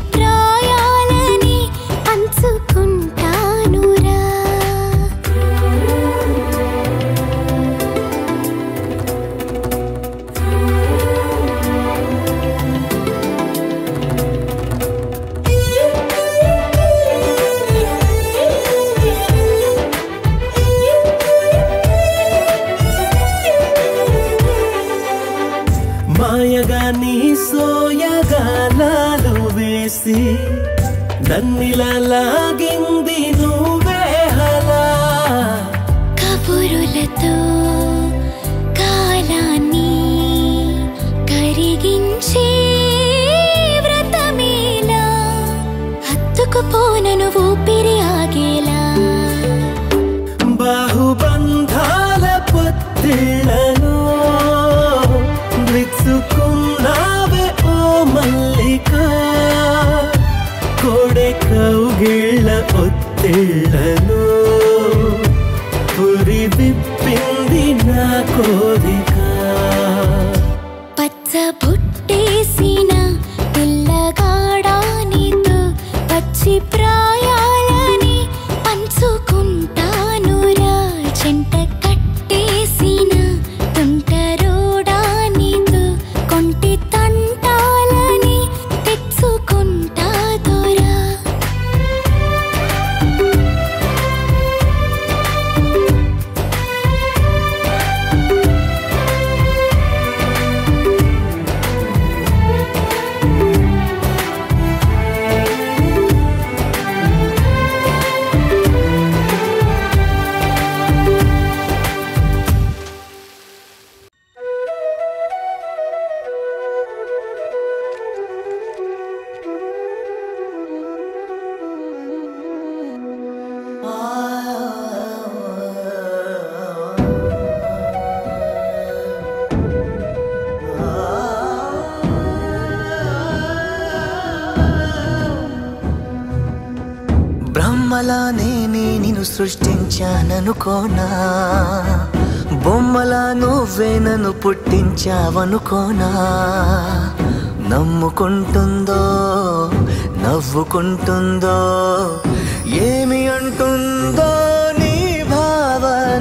ప్రాయాలని పంచుకుంటానురా మాయగా నీ సోయగాలాలు వేసి నన్నిలా లాగింది నువ్వే హలా కబురులతో కాలాన్ని కరిగించే వ్రతమేలా హత్తుకుపోనను ఊపిరి ఆగేలా బాహుబంధాల పొత్తిళ్లను విచ్చుకున్నావే ఓ మల్లిక కోడె కౌగిళ్ళ ఒత్తిళ్లను పురి విప్పింది నా కోరిక పచ్చ బుట్టేసిన పిల్లగాడానితో పచ్చి ప్రాయాలని పంచుకుంటానురా చెంట కట్టేసిన తుంటరోడానితో కొంటి తంటాలని తెచ్చుకుంటా దొరా బ్రహ్మలా నేనే నిన్ను సృష్టించాననుకోనా బొమ్మలా నువ్వే నన్ను పుట్టించావనుకోనా నమ్ముకుంటుందో నవ్వుకుంటుందో ఏమి అంటుందో నీ భావన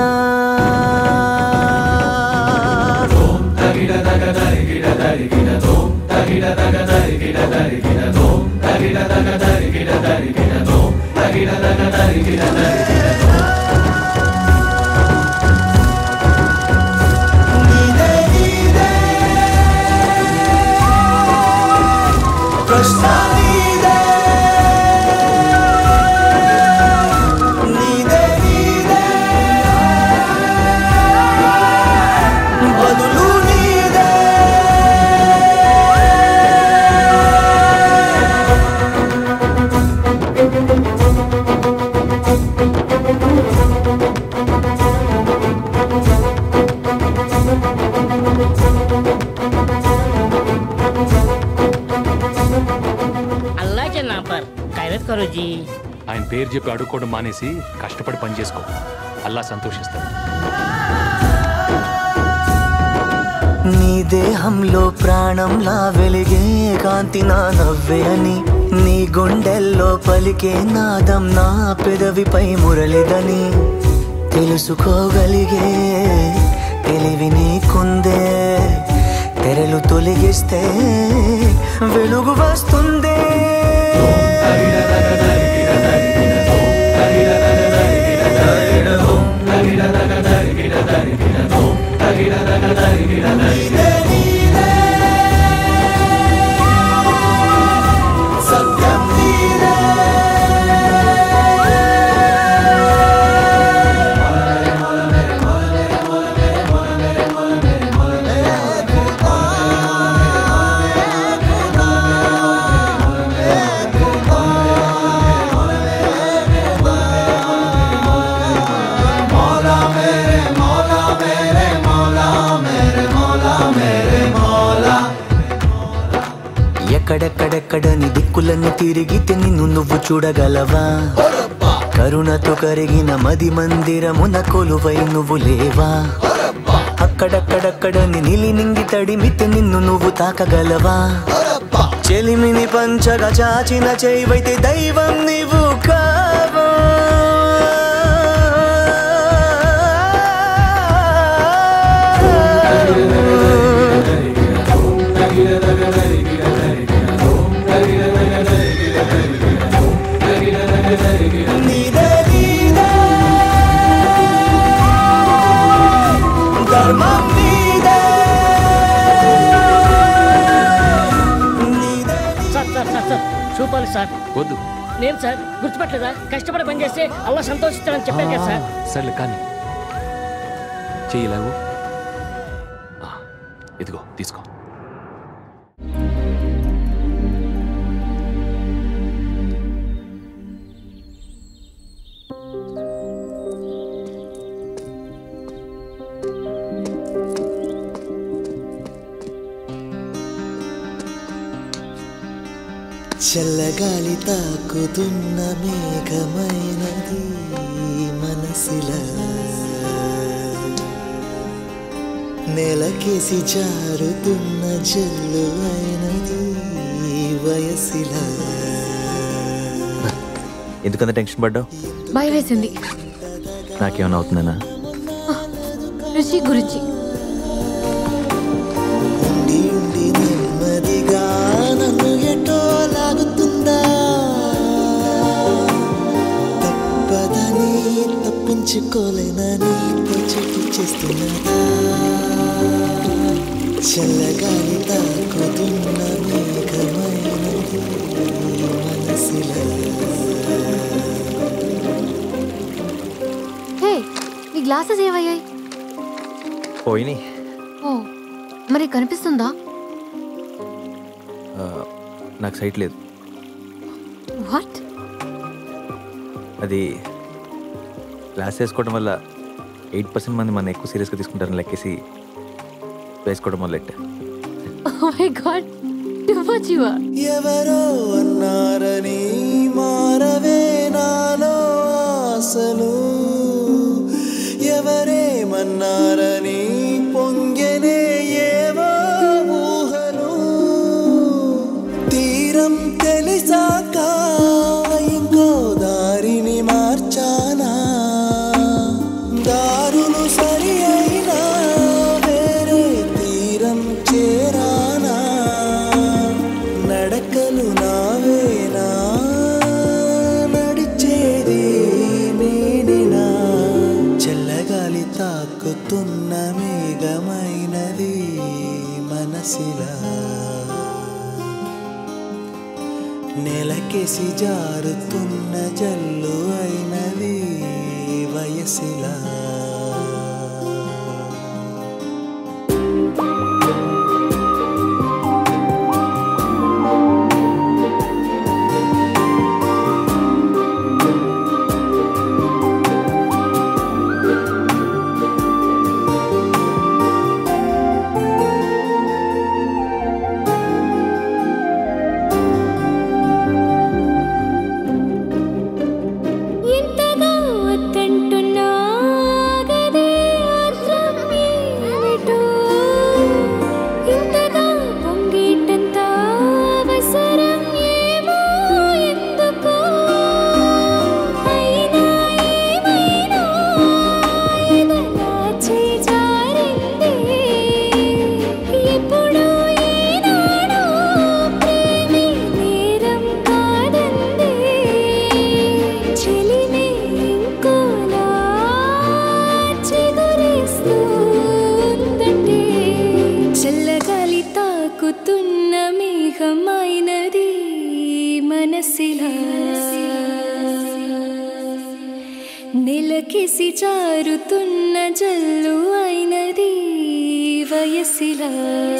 నీదే నీదే ప్రశ్న నీదే నీదే నీదే బదులు నీదే अल्लाह के नाम पर खैरत करो जी ఆయన పేరు చెప్పి అడుక్కోవడం మానేసి కష్టపడి పని చేసుకో అల్లా సంతోషిస్తాడు నీ దేహంలో ప్రాణంలా వెలిగే కాంతి నా నవ్వే అని నీ గుండెల్లో పలికే నాదం నా పెదవిపై మురళిదని తెలుసుకోగలిగే తెలివి నీకుందే తెరలు తొలగిస్తే వెలుగు వస్తుందే సత్యం నీదే ఎక్కడెక్కడెక్కడని దిక్కులను తిరిగితే నిన్ను నువ్వు చూడగలవా కరుణతో కరిగిన మది మందిరమున కొలువై నువ్వు లేవా అక్కడక్కడక్కడని నిలి నింగి తడిమితే నిన్ను నువ్వు తాకగలవా చెలిమిని పంచగా చాచిన చేయవైతే దైవం నీవు కావా నీదే నీదే ధర్మం నీదే నీదే సార్ సార్ సార్ సార్ చూపాలి సార్ వద్దు నేను సార్ గుర్తుపట్టలేదా కష్టపడి పని చేస్తే అల్లా సంతోషిస్తాడని చెప్పాను కదా సార్ సర్లే కానీ చెయ్యలేవు ఇదిగో తీసుకో చల్లగాలి తాకుతున్న మేఘమైనది మనసిలా నెలకేసి జారుతున్న జల్లు అయినది వయసిలా ఎందుకంత టెన్షన్ పడ్డావు భయం వేసింది నాకేమైనా అవుతుందనా రుచి గురించి ఉండి ఉండి నెమ్మదిగా నన్ను ఎటో లాగుతుందా తప్పదని తప్పించుకోలేనని చెట్టు చేస్తున్నదా చల్లగాలి తాకుతున్న మేఘమైనది మనసిలా హే నీ గ్లాసెస్ ఏమయ్యాయి పోయినాయి ఓ మరి కనిపిస్తుందా నాకు సైట్ లేదు వాట్ అది క్లాస్ వేసుకోవడం వల్ల ఎయిట్ పర్సెంట్ మంది మన ఎక్కువ సీరియస్గా తీసుకుంటారని లెక్కేసి వేసుకోవడం మొదలెట్టా oh my god too much you are ఎవరో అన్నారని మారవే నాలో ఆశలు ఎవరేమన్నారని పొంగెనే ఏవో ఊహలు తీరం తెలిసాక ఇంకో దారిని మార్చానా దారులు సరి అయినా వేరే తీరం చేరానా నడకలు నావేనా నడిచేది నేనేనా చల్లగాలి తాకుతున్న మేఘమైనది మనసిలా నెలకేసి జారుతున్న జల్లు అయినది వయసిలా ఎంతగా వద్దంటున్నా గదే అర్థం ఏమిటో ఇంతగా పొంగేటంత అవసరం ఏమో ఎందుకో అయినా ఏమైనా ఎదలా చేజారింది ఎప్పుడో ఏనాడో ప్రేమే నేరం కాదంది చెలిమే ఇంకోలా చిగురిస్తూ ఉందంటే చల్లగాలి తాకుతున్న మేఘమైనది మనసిలా నెలకిసి జారుతున్న జల్లు అయినది వయసిలా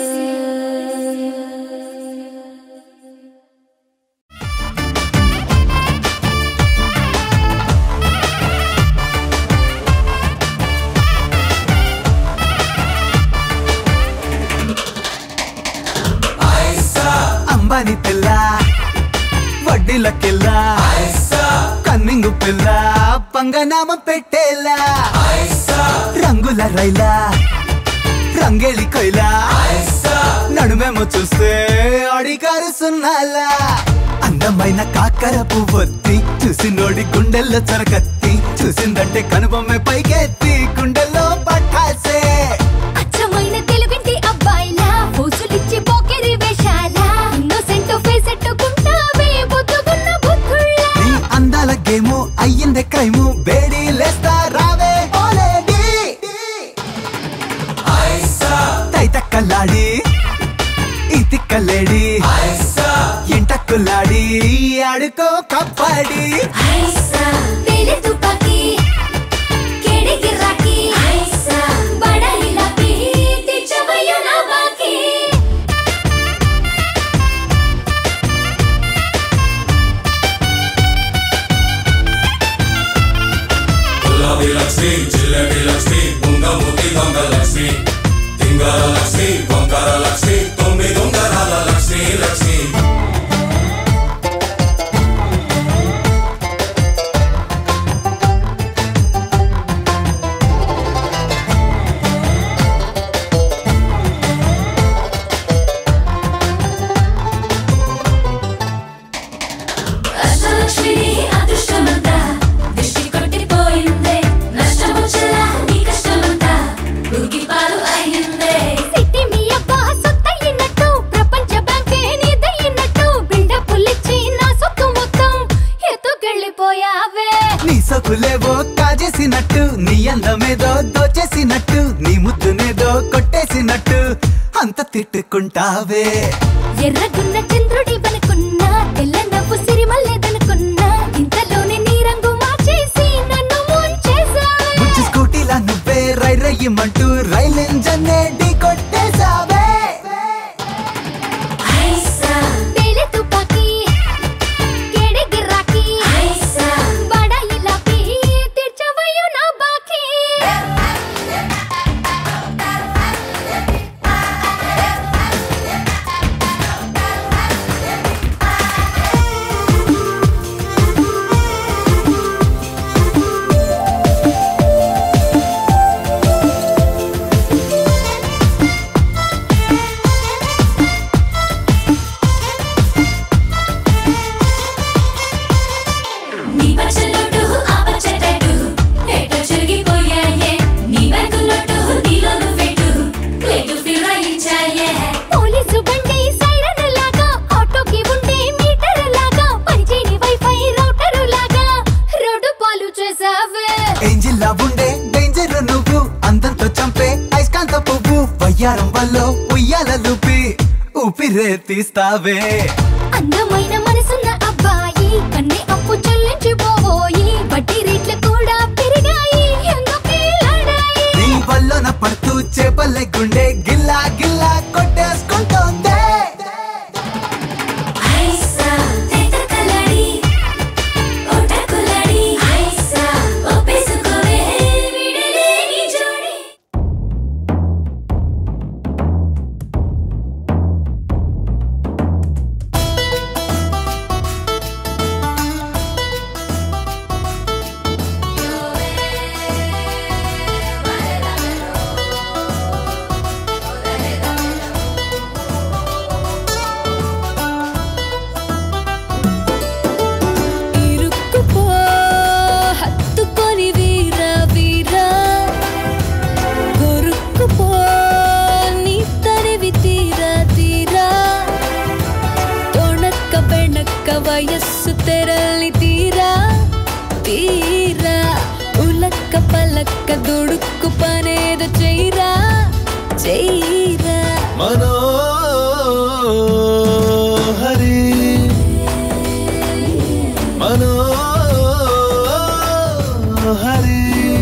అంబాని పిల్ల వడ్డీలకెల్ల కన్నింగు పిల్ల పంగనామం పెట్టేలా రంగుల రైలా రంగేలి కొయిలా నడుమేమో చూస్తే అడిగారు సున్నాలా అందమైన కాకర పువ్వొత్తి చూసి నోడి గుండెల్లో చొరకత్తి చూసిందంటే కనుబొమ్మే పైకెత్తి గుండెల్లో పట్టాసే అచ్చమైన తెలుగింటి అబ్బాయిలా ఫోజులిచ్చి పోకిరి వేషాల ఇన్నోసెంట్ ఫేస్ ఎట్టుకుంటావే బుద్ధుగున్న బుద్ధుళ్ళ నీ అందాల గేము అయ్యిందే క్రైము వేడి లేస్తా రావే ఓలేడి తైతక్కలాడి ఈ తిక్కలేడి ఎంటక్కులాడి ఆడుకో కప్పడి తేలే తుపాకీ కేడి గిరాకీ బడా ఇలాపీ తెచ్చవయ్యో నా బాకీ గులాబీ లక్ష్మి జిలేబీ లక్ష్మి బుంగముఖి దొంగ లక్ష్మి తింగర లక్ష్మి వంకర లక్ష్మి తొమ్మిది ఉంగరాల లక్ష్మి లక్ష్మి అష్టలక్ష్మిని అదృష్టమంతా దృష్టి కొట్టిపోయిందే నష్టమొచ్చలా నీ కష్టమంతా ఉరికి పాలు అయిందే సిట్టి మీ అబ్బా సొత్తయినట్టు ప్రపంచ బ్యాంకే నీదయినట్టు బిల్డప్ ఇచ్చి నా సొత్తు మొత్తం ఎత్తుకెళ్ళిపోయావే నీ సొకులేవో కాజేసినట్టు నీ అందమేదో దోచేసినట్టు నీ ముద్దునేదో కొట్టేసినట్టు అంత తిట్టుకుంటావే ఎర్రగున్న చంద్రుడి వనుకున్నా తెల్ల నవ్వు సిరిమల్లేదనుకున్నా ఇంతలోనే నీ రంగు మార్చేసి నన్ను ముంచేసావే బుజ్జి స్కూటీలా నువ్వే రై రయ్యమంటూ రైలు ఇంజన్నే ఢీ కొట్టేసావే తేలే తుపాకీ కేడి గిరాకీ బడా ఇలాపీ తెచ్చవయ్యో నా బాకీ నీ పచ్చలోటు ఆ పచ్చటటు ఎటో చెరిగిపోయాయే నీ బ్యాంకులోటు నీలో నువ్వెటు ఎటు ఫిరాయించాయే పోలీసు బండి సైరన్ లాగా ఆటోకి ఉండే మీటర్ లాగా పనిచేయని వైఫై రౌటర్ లాగా రోడ్డు పాలు చేసావే ఏంజిల్లా ఉండే డేంజర్ నువ్వు అందంతో చంపే అయస్కాంత పువ్వు వయ్యారం వల్ల ఉయ్యాల లూపి ఊపిరే తీస్తావే అందమైన మనసున్న అబ్బాయి కన్నే అప్పు చెల్లించిపోయి వడ్డీ రేట్లు కూడా పెరిగాయి ఎందుకే లాడాయి నీ వల్లన పడుతూ చేపల్లె గుండె గిల్లా గిల్లా కొట్టేసుకుంటోందే ఐసా తెతకలాడి ఓటకులాడి ఐసా ఒప్పేసుకోవే విడలేని జోడి ఇరుక్కుపో హత్తుకొని వీరా వీరా కొరుక్కుపో నీ తరివి తీరా తీరా తొణక్క బెణక్క వయస్సు తెరలి తీరా తీరా ఉలక్క పలక్క దుడుక్కు పనేదో చెయ్యరా చెయ్యరా మనోహరి మనోహరి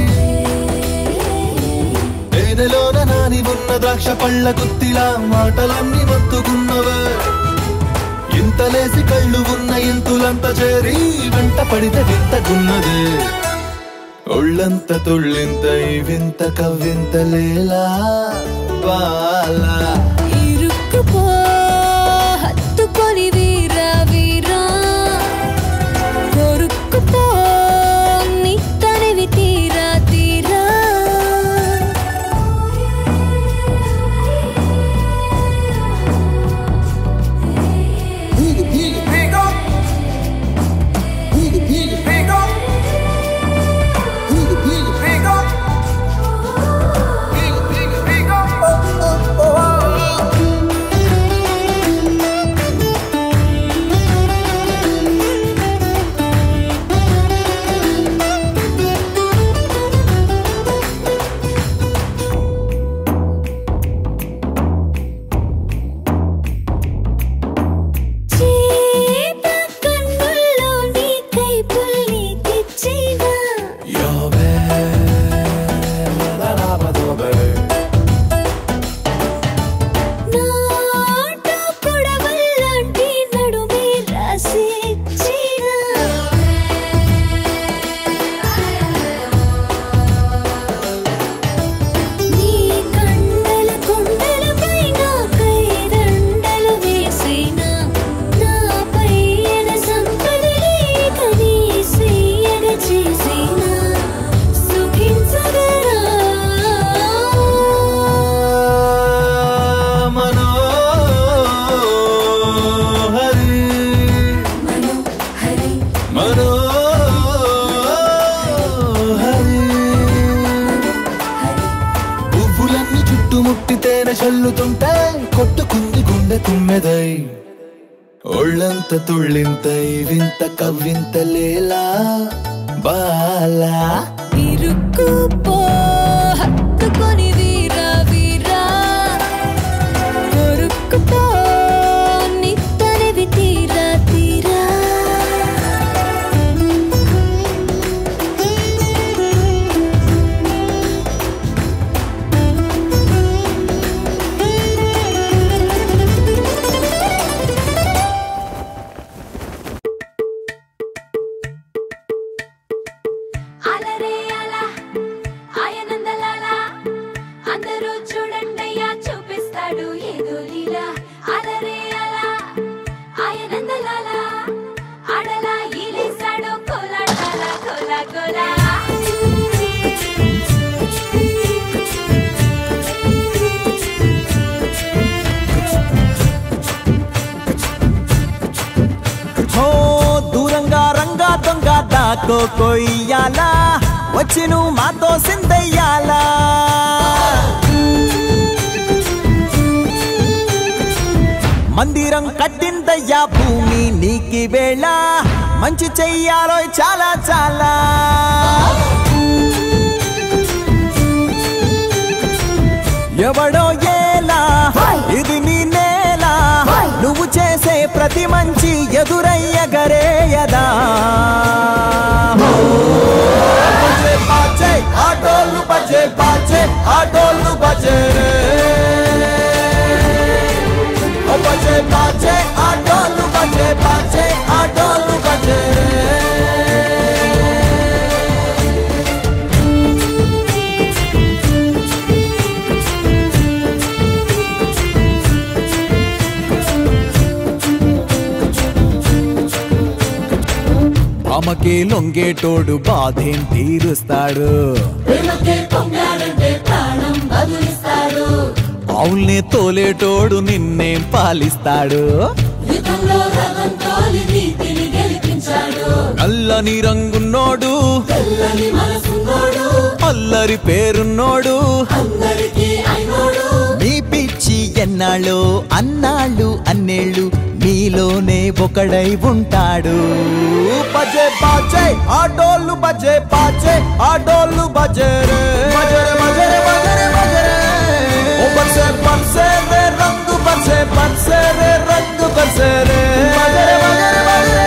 తేనెలోన నాని ఉన్న ద్రాక్ష పళ్ళ గుత్తిలా మాటలన్నీ మత్తుకున్నవే ఇంతలేసి కళ్ళు ఉన్న ఇంతులంత చేరి వెంట పడితే వింతకున్నదే ఒళ్ళంత తుళ్ళింత ఈ వింత కవ్వింత లేలా బాలా ఇరుక్కుపో హత్తుకొని వీరా వీరా కొరుక్కుపో నీ తనివి తీరా తీరా మనోహరి పువ్వులన్నీ చుట్టుముట్టి తేనె చల్లుతుంటే కొట్టుకుంది గుండె తుమ్మెదై ఒళ్ళంత తుళ్ళింతై వింత కవ్వింత లేలా బాలా ఇరుక్కుపో హత్తుకొని వీరా వీరా కొరుక్కుపో నిత్తనివి తీరా తీరా అలరే అలా ఆయనందలాల అందరూ చూడండయ్యా చూపిస్తాడు ఏదో లీలా అలరే అలా ఆయనందలాల అడలా ఈలేశాడు కోలాటాల కోలా కోలా హో దూరంగా రంగా దొంగ దాకో కొయ్యాలా వచ్చి నువ్వు మాతో సిందయ్యాలా మందిరం కట్టిందయ్యా భూమి నీకి వేళ మంచి చెయ్యాలో చాలా చాలా ఎవడో ఏలా ఇది నీ నేల నువ్వు చేసే ప్రతి మంచి ఎదురయ్యగరేయదా బజే బాజే ఆటోలు బజే బాజే ఆటోలు బజే రే ఓ బజే బాజే ఆటోలు బజే బాజే ఆటోలు బజే రే అమ్మకి లొంగేటోడు బాధేం తీరుస్తాడు అవుల్ని తోలేటోడు నిన్నేం పాలిస్తాడు నల్లని రంగున్నోడు అల్లరి పేరున్నోడు మీ పిచ్చి ఎన్నాళ్ళు అన్నాళ్ళు అన్నేళ్ళు మీలోనే ఒకడై ఉంటాడు బజే బాజే ఆటోళ్ళు బజే బాజే ఆటోళ్ళు బజే రే బజరే బజరే బజరే బజరే ఓ బజే బజే రే రంగు బజే బజే రే రంగు బజే రే బజరే బజరే బజరే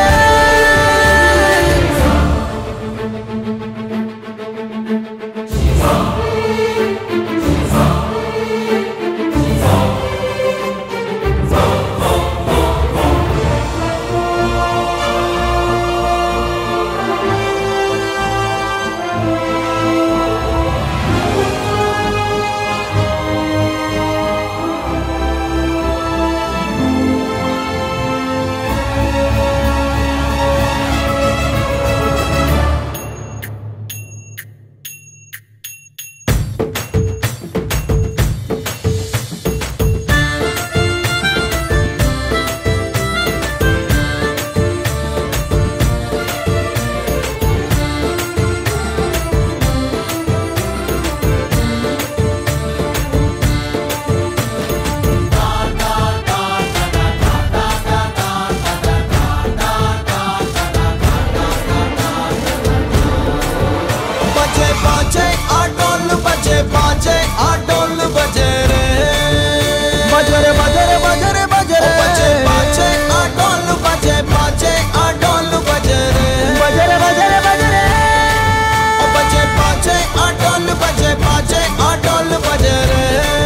బజే బాజే ఆటోలు బజే బాజే ఆటోలు బజే రే బజరే బజరే బజరే బజరే బజే బాజే ఆటోలు బజే బాజే ఆటోలు బజే రే బజరే బజరే బజరే ఓ బజే బాజే ఆటోలు బజే బాజే ఆటోలు బజే రే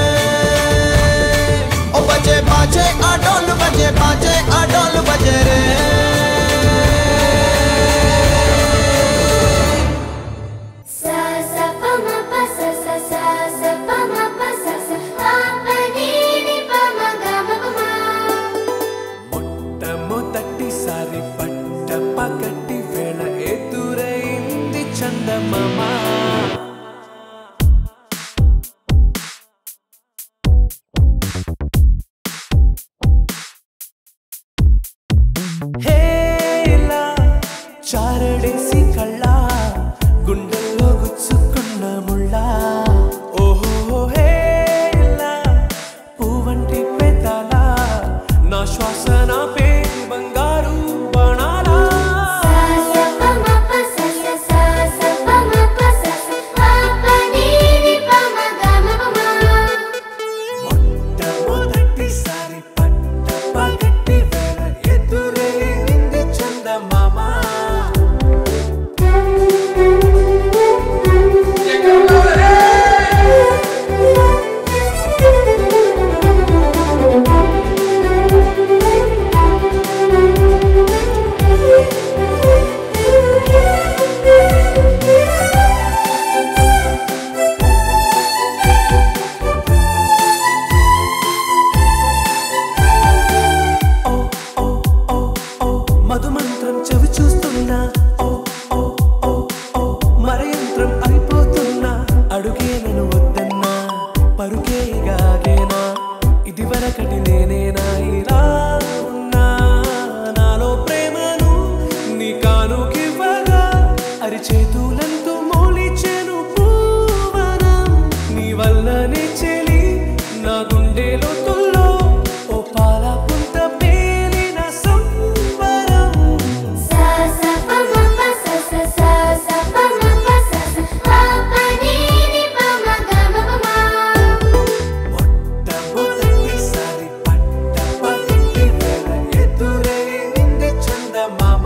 ఓ బజే బాజే ఆటోలు బజే బాజే ఆటోలు బజే రే సా సా ప మ ప స స సా స ప మ ప స స ప ప ని ని ప మ గ మ ప మ మొట్టమొదటిసారి పట్ట పగటి వేళ ఎదురైంది చందమామ హే మొదటిసారి చేతులంతో మోలిచెను పూవనం నీ వల్లనే చెలి నా గుండెలో తుల్లో ఓ పాల పుంత పేలిన సంబరం సా సా ప మ ప స స సా సా ప మ ప స స ప ప ని ని ప మ గ మ ప మ మొట్టమొదటిసారి పట్ట పగటి వేళ ఎదురైంది చందమామ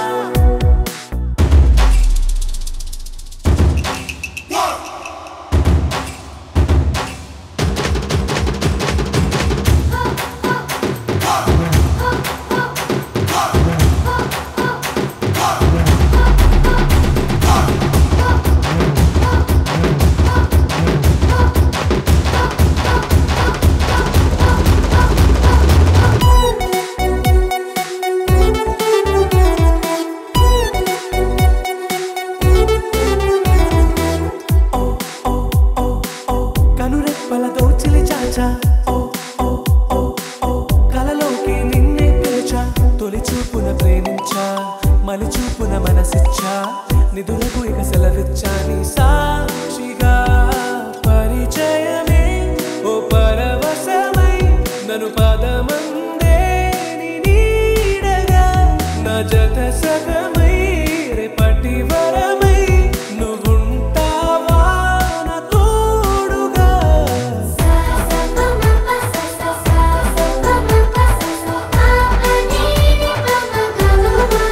కనురెప్పల దోచిలి చాచా ఓ ఓ ఓ ఓ కలలోకి నిన్నే పిలిచా తొలి చూపున ప్రేమించా మలి చూపున మనసిచ్చా నిధులకు ఇక సెలవిచ్చా నీ సాక్షిగా పరిచయమే ఓ పరవశమై నన్ను పదమందే నీ నీడగా నా జత సగమై రేపటి వరమై నువ్వుంటావా నా తోడుగా సా సా ప మ ప స స సా సా ప మ ప స స ప ప ని ని ప మ గ మ ప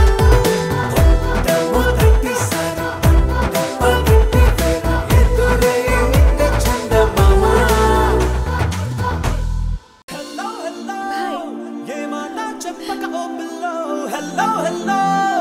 మ మొదటిసారి పగటి వేళ ఎదురైంది చందమామ హలో హలో ఏ మాట చెప్పక ఓ పిల్లో హలో హలో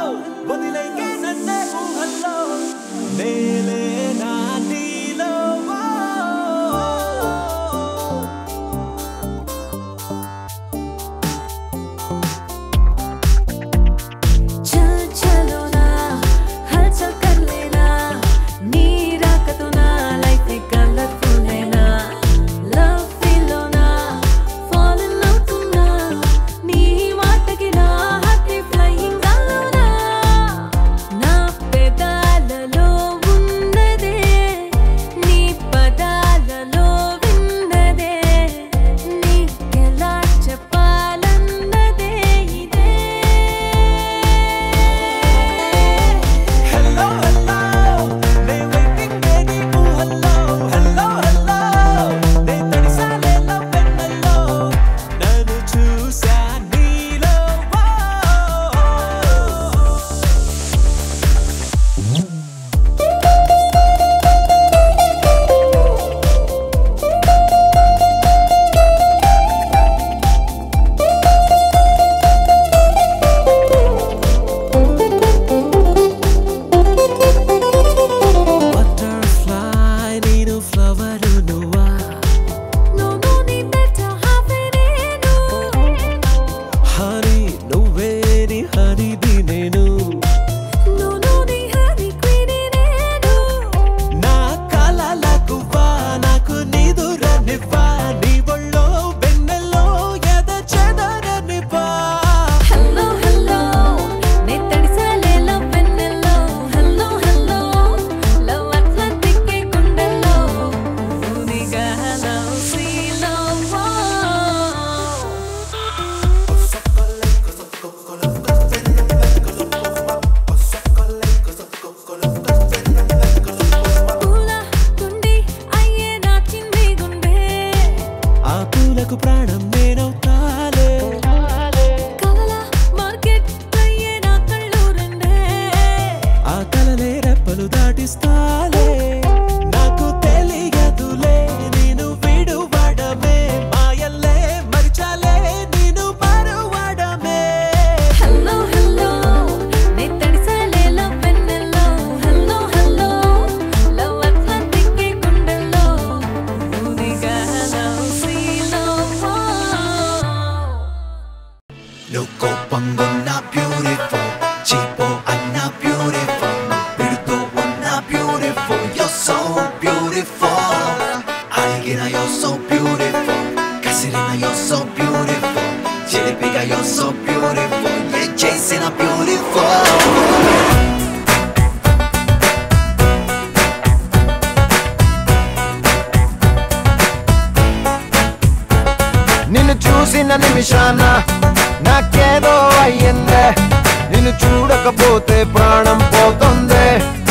నిమిషాన నాకేదో అయ్యిందే నిన్ను చూడకపోతే ప్రాణం పోతుంది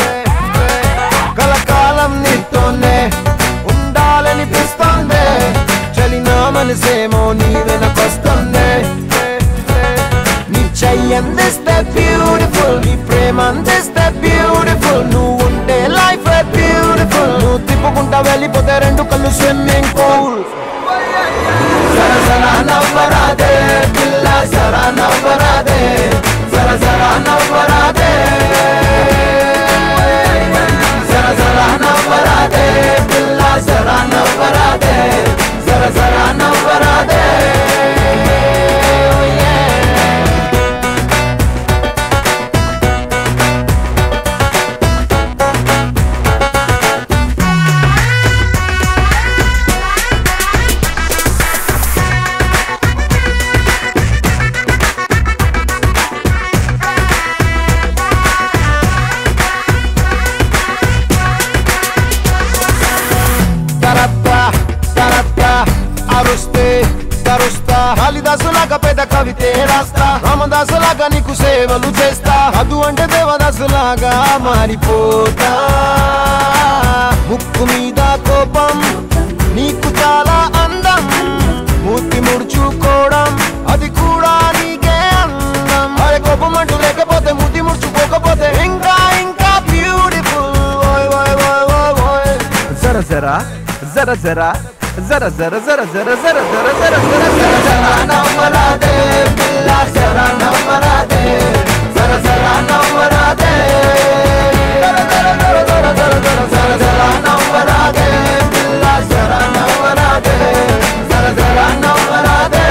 కలకాలం నీతోనే ఉండాలనిపిస్తోంది చలి నా మనసేమో నీ వెనకొస్తుంది నీ చెయ్యి అందిస్తే బ్యూటిఫుల్ నీ ప్రేమ అందిస్తే బ్యూటిఫుల్ నువ్వు ఉంటే లైఫ్ బ్యూటిఫుల్ నువ్వు తిప్పుకుంటా వెళ్ళిపోతే రెండు కళ్ళు స్విమ్మింగ్ పూల్ జర జర నవ్వరాదే పిల్ల జర నవ్వరాదే జర జర నవ్వరాదే జర జర నవ్వరాదే పిల్ల జర నవ్వరాదే జర జర నవ్వరాదే Oh, yeah. తరత్తా తరత్తా అరుస్తే తరుస్తా కాళిదాసులాగా పెద్ద కవితే రాస్తా రామదాసులాగా నీకు సేవలు చేస్తా అదు అంటే దేవదాసులాగా మారిపోతా ముక్కు మీద కోపం నీకు చాలా అందం మూర్తి ముడుచుకోవడం అది కూడా నీకే అందం అరే కోపం అంటూ లేకపోతే మూతి ముడుచుకోకపోతే ఇంకా ఇంకా బ్యూటిఫుల్ ఓయ్ ఓయ్ ఓయ్ ఓయ్ ఓయ్ జర జర జర జర జర జర జర జర జర జర జర జర జర జర నవ్వరాదే పిల్ల జర నవ్వరాదే జర జర నవ్వరాదే జర జర జర జర జర జర జర జర నవ్వరాదే పిల్ల జర నవ్వరాదే జర జర నవ్వరాదే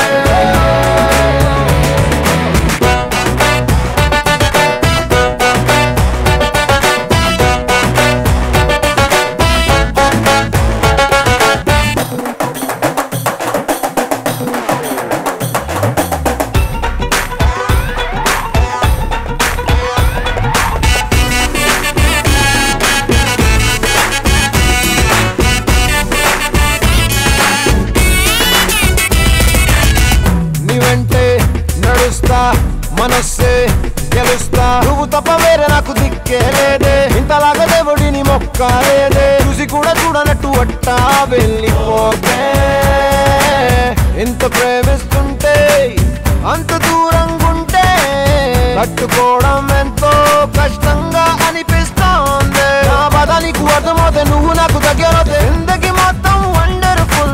నీ వెంటే నడుస్తా మనస్సే గెలుస్తా నువ్వు తప్ప వేరే నాకు దిక్కే లేదే ఇంతలాగా దేవుడిని మొక్క లేదే చూసి కూడా చూడనట్టు అట్టా వెళ్ళిపోతే ఎంత ప్రేమిస్తుంటే అంత దూరంగుంటే తట్టుకోవడం ఎంతో కష్టంగా అనిపిస్తోంది నా బాధ నీకు అర్థమవుతే నువ్వు నాకు దగ్గరవుతే ఎందుకు మొత్తం వండర్ఫుల్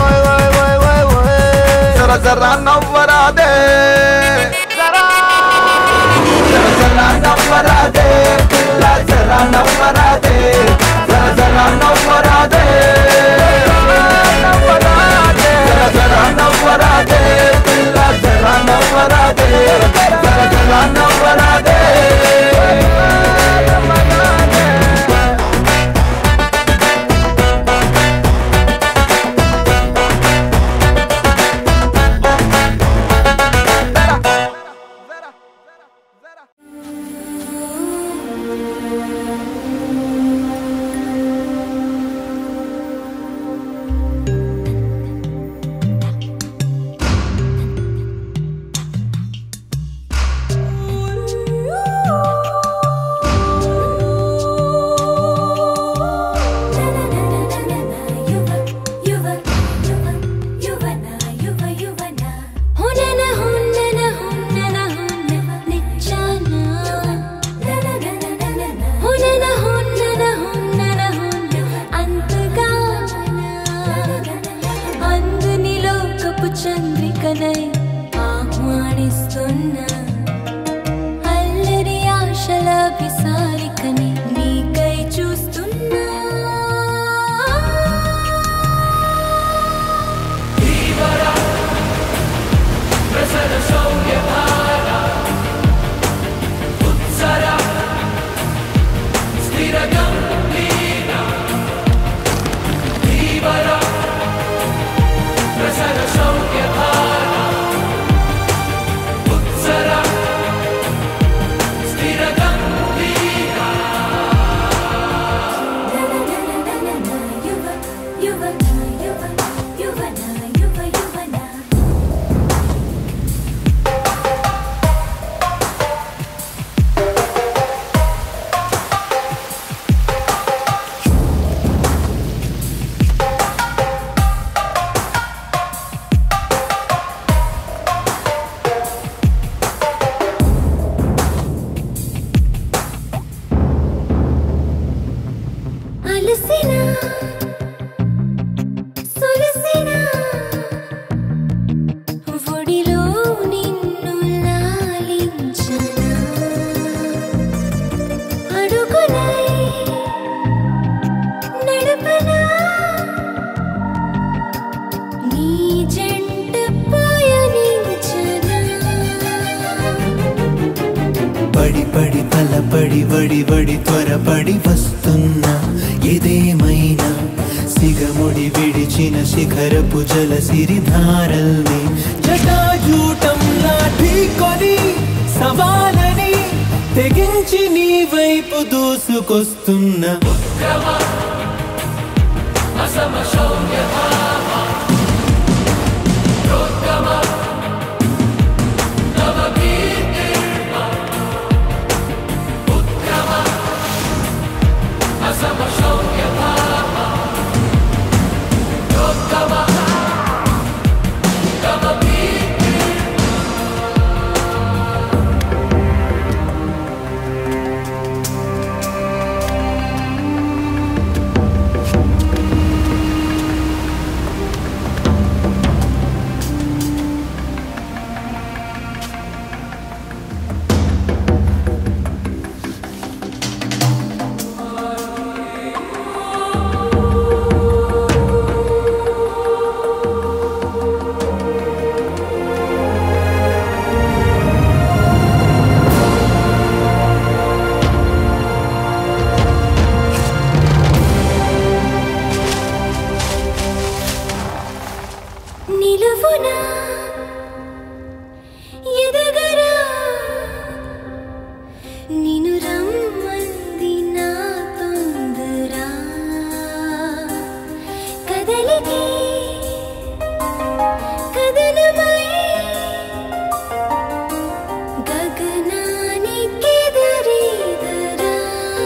జర జర నవ్వరాదే జరా జర జర నవ్వరాదే పిల్ల జర నవ్వరాదే జర జర నవ్వరాదే నవ్వరాదే జర జర నవ్వరాదే పిల్ల జర నవ్వరాదే జర జర నవ్వరాదే పడి తలపడి వడి వడి త్వరపడి వస్తున్నా ఇదేమైనా సిగముడి విడిచిన శిఖరపు జల సిరిధారల్ని జటాజూటంలా ఢీకొని సవాలని తెగించి నీ వైపు దూసుకొస్తున్నా నిలువునా ఎదగరా నిను రమ్మంది నా తొందరా కదలికి కదనమై గగనానికెదురీదరా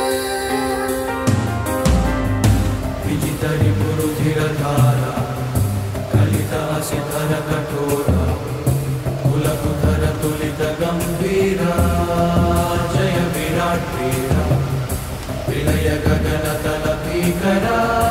విజితరి పురుధిరధార కలిత శిఖర కఠోర కులకుధర తులిత గంభీర జయ విరాట్ వీర విలయ గగన తల భీకర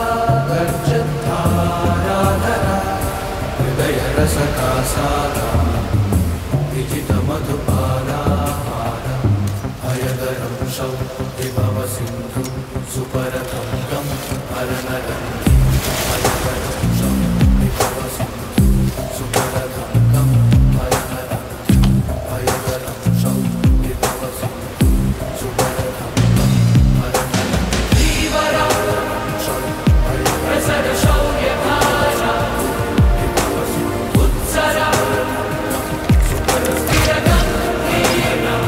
గర్జధారాధర హృదయ రసకాసార విజిత మధుపారాహార హయగరం శౌ విభవ సింధు సుపరతం గం హరనరం హయగరం శౌ విభవ సింధు సుపరతం గం హరనరం హయగరం శౌ విభవ సింధు సుపరతం గం హరనరం ధీవరం శౌ ప్రసర శౌర్య భాష విభవ సింధు ఉత్సర సుపర స్థిర గంభీరం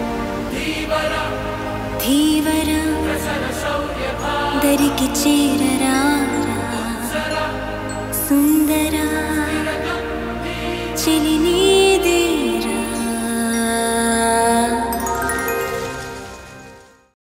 ధీవర దరికి చేర